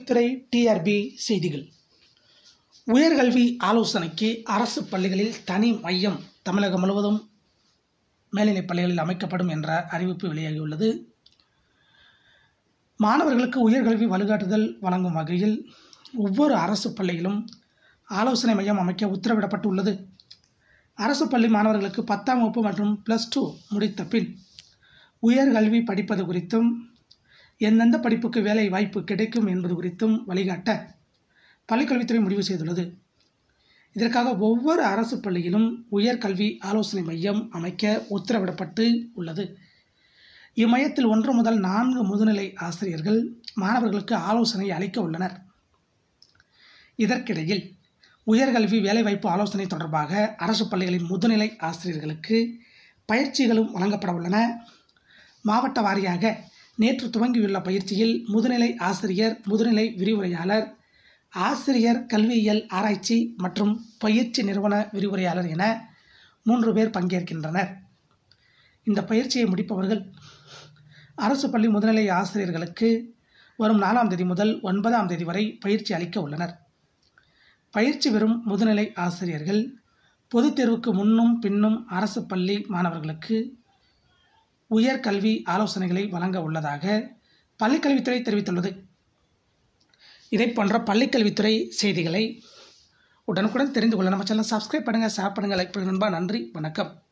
துறை டிஆர்பி செய்திகள் உயர்கல்வி ஆலோசனைக்கு அரசு பள்ளிகளில் தனி மையம் தமிழகம் முழுவதும் மேல்நிலைப் பள்ளிகளில் அமைக்கப்படும் என்ற அறிவிப்பு வெளியாகியுள்ளது மாணவர்களுக்கு உயர்கல்வி வழிகாட்டுதல் வழங்கும் வகையில் ஒவ்வொரு அரசு பள்ளியிலும் ஆலோசனை மையம் அமைக்க உத்தரவிடப்பட்டுள்ளது அரசு பள்ளி மாணவர்களுக்கு பத்தாம் வகுப்பு மற்றும் ப்ளஸ் டூ முடித்த பின் உயர்கல்வி படிப்பது குறித்தும் எந்தெந்த படிப்புக்கு வேலை வாய்ப்பு கிடைக்கும் என்பது குறித்தும் வழிகாட்ட பள்ளிக்கல்வித்துறை முடிவு செய்துள்ளது இதற்காக ஒவ்வொரு அரசு பள்ளியிலும் உயர்கல்வி ஆலோசனை மையம் அமைக்க உத்தரவிடப்பட்டு உள்ளது இம்மையத்தில் ஒன்று முதல் நான்கு முதுநிலை ஆசிரியர்கள் மாணவர்களுக்கு ஆலோசனை அளிக்க உள்ளனர் இதற்கிடையில் உயர்கல்வி வேலைவாய்ப்பு ஆலோசனை தொடர்பாக அரசு பள்ளிகளின் முதுநிலை ஆசிரியர்களுக்கு பயிற்சிகளும் வழங்கப்பட உள்ளன மாவட்ட வாரியாக நேற்று துவங்கியுள்ள பயிற்சியில் முதுநிலை ஆசிரியர் முதுநிலை விரிவுரையாளர் ஆசிரியர் கல்வியியல் ஆராய்ச்சி மற்றும் பயிற்சி நிறுவன விரிவுரையாளர் என மூன்று பேர் பங்கேற்கின்றனர் இந்த பயிற்சியை முடிப்பவர்கள் அரசு பள்ளி முதுநிலை ஆசிரியர்களுக்கு வரும் நாலாம் தேதி முதல் ஒன்பதாம் தேதி வரை பயிற்சி அளிக்க உள்ளனர் பயிற்சி பெறும் முதுநிலை ஆசிரியர்கள் பொதுத் தேர்வுக்கு முன்னும் பின்னும் அரசு பள்ளி மாணவர்களுக்கு உயர்கல்வி ஆலோசனைகளை வழங்க உள்ளதாக பள்ளிக்கல்வித்துறை தெரிவித்துள்ளது இதை போன்ற பள்ளிக்கல்வித்துறை செய்திகளை உடனுக்குடன் தெரிந்து கொள்ள நம்ம சேனல் சப்ஸ்கிரைப் பண்ணுங்கள் ஷேர் பண்ணுங்கள் லைக் பண்ணுங்கள் நண்பா நன்றி வணக்கம்